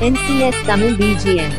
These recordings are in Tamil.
NCS Tamil BGM.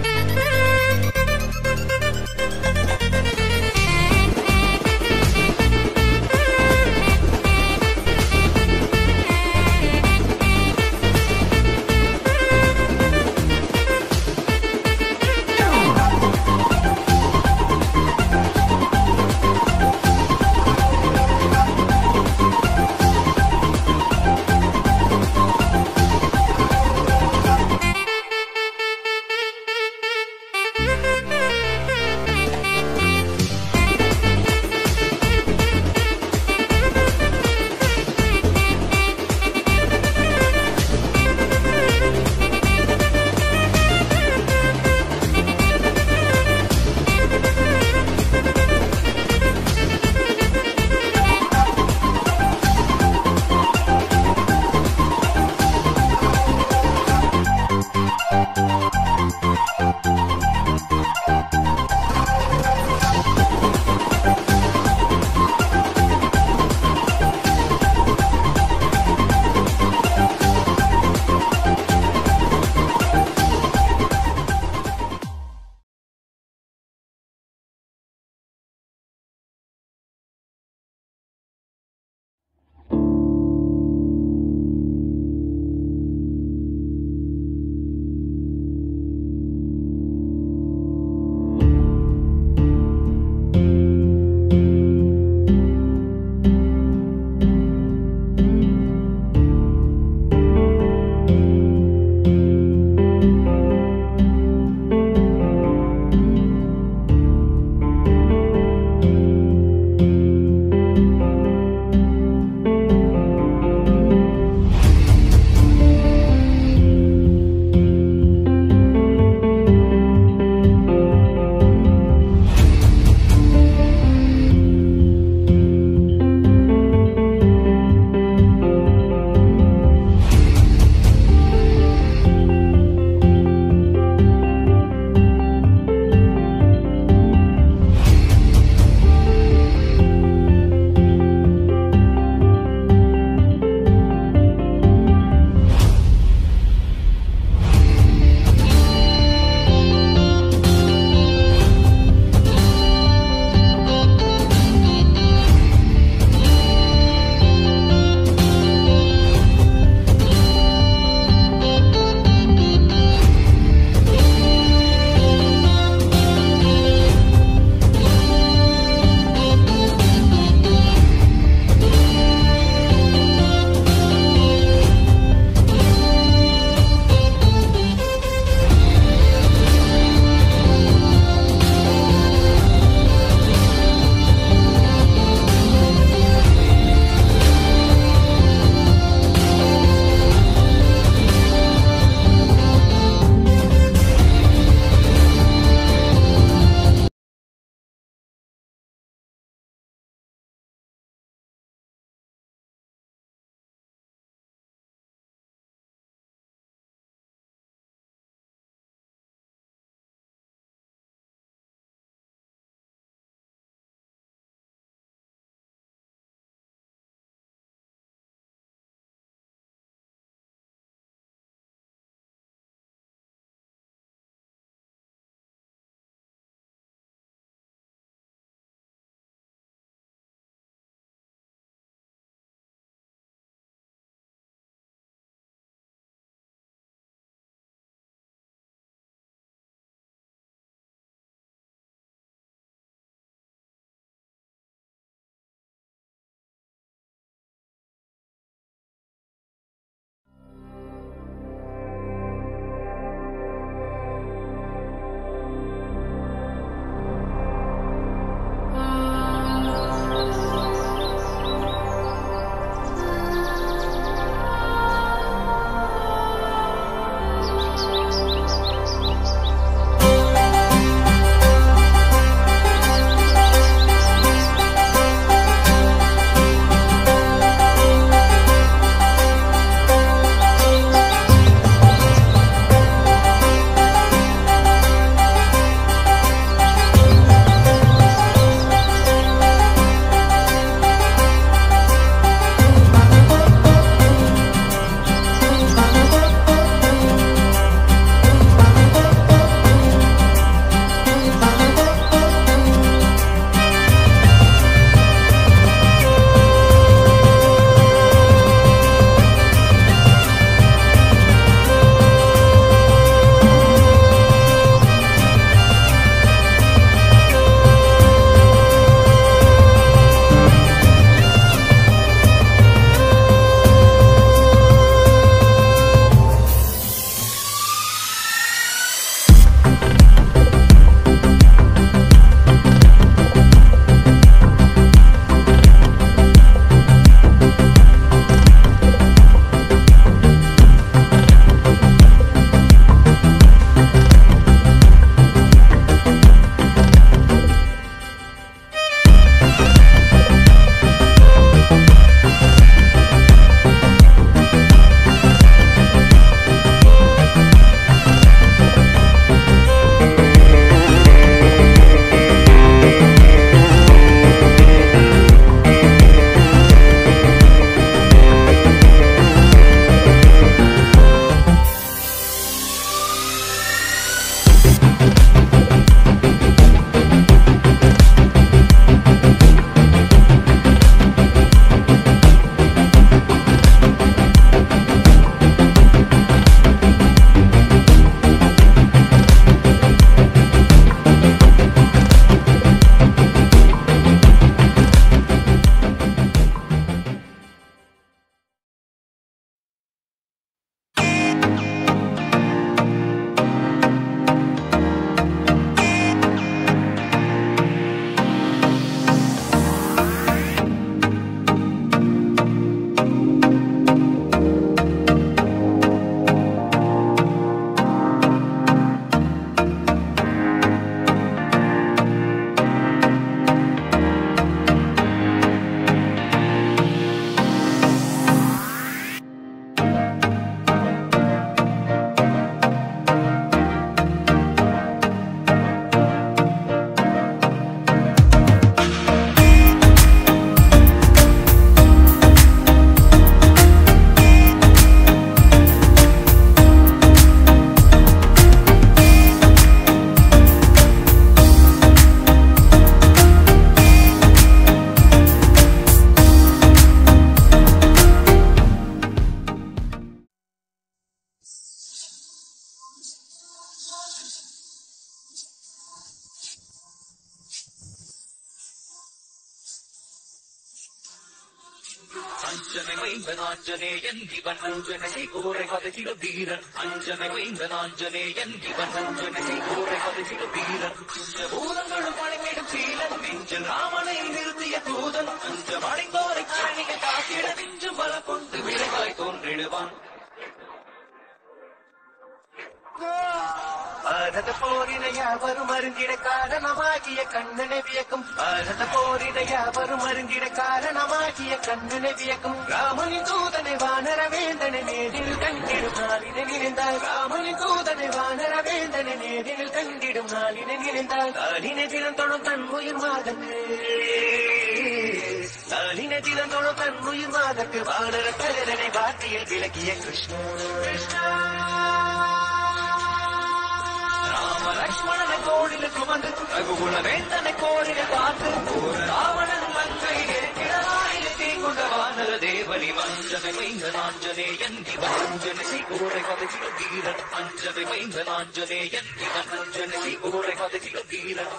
அஞ்சனை வைந்தனாஞ்சனேயன் இவன் அஞ்சனை கூரை கதைச்சில வீரன் அஞ்சனை வைந்தனாஞ்சனேயன் இவன் அஞ்சனை கூரை கதைச்சில வீரன் பூதங்களும் பணிமிடும் சீலன் நெஞ்சில் ராமனை நிறுத்திய தூதன் அஞ்ச மணிந்தோரை கணிக காத்திட நெஞ்சு பல கொண்டு விரைவாய் தோன்றிடுவான் பாரத போரின யாவரும் அருந்திட காரணமாகிய கண்ணனை வியக்கும் பாரத போரின யாவரும் அருந்திட காரணமாகிய கண்ணனை வியக்கும் ராமனின் தூதனை வானர வேந்தனை நேரில் கண்டிடும் நாளினை நினைந்தால் ராமனின் தூதனை வானர வேந்தனை நேரில் கண்டிடும் நாளினை நினைந்தால் நாளினை தினந்தொழும் தன் உயிர் மாதத்து நாளினை தினந்தொழும் தன் உயிர் மாதத்து வானர கலரனை வார்த்தையில் விளக்கிய கிருஷ்ணா கிருஷ்ணா ராம லக்ஷ்மணனை கோடில சுமந்து ரகுகுல வேந்தனை கோடில பார்த்து ஒரு ராவணன் லங்கை கிடவாயில தீக்குண்ட வானர தேவனி வஞ்சனை வைந்த நாஞ்சனே எந்தி வஞ்சனை சீக்குரை கதைச்சில வீரன் அஞ்சனை வைந்த நாஞ்சனே எந்தி வஞ்சனை சீக்குரை கதைச்சில வீரன்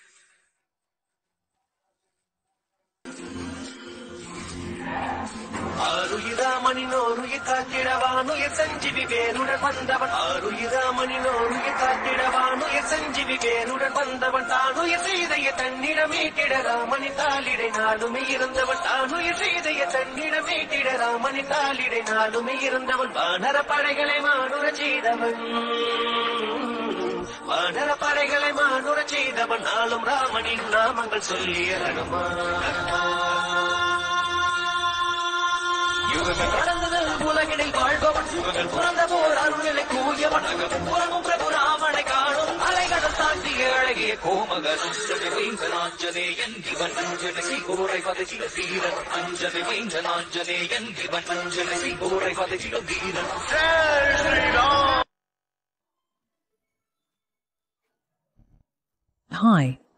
ஆருயிராமனின் ஓருயிர் காத்திடவானுயர் சஞ்சீவி வேருடன் வந்தவன் ஆருயிராமனின் ஓருயிர் காத்திடவானுயர் சஞ்சீவி வேருடன் வந்தவன் தானுயர் செய்தைய தன்னிடம் மீட்டிட ராமனின் தாளிடை நாளுமே இருந்தவன் தானுயர் செய்தைய தன்னிடம் மீட்டிட ராமனின் தாளிடை நாளுமே இருந்தவன் வானர படைகளை மானுர செய்தவன் வானர படைகளை மானுர செய்தவன் நாளும் ராமனின் நாமங்கள் சொல்லிய யுகங்கள் கடந்ததல் உலகினில் வாழ்பவன் யுகங்கள் புறந்த போர் அருள்நிலை கூறியவன் அகமும் புறமும் பிரபு ராமனை காணும் அலைகடல் தாண்டி அழகிய கோமகன் அஞ்சனை வைந்த நாஞ்சனே என்கிவன் அஞ்சனை சீகோரை பதச்சில வீரன் அஞ்சனை வைந்த நாஞ்சனே என்கிவன் அஞ்சனை சீகோரை பதச்சில வீரன் Hi,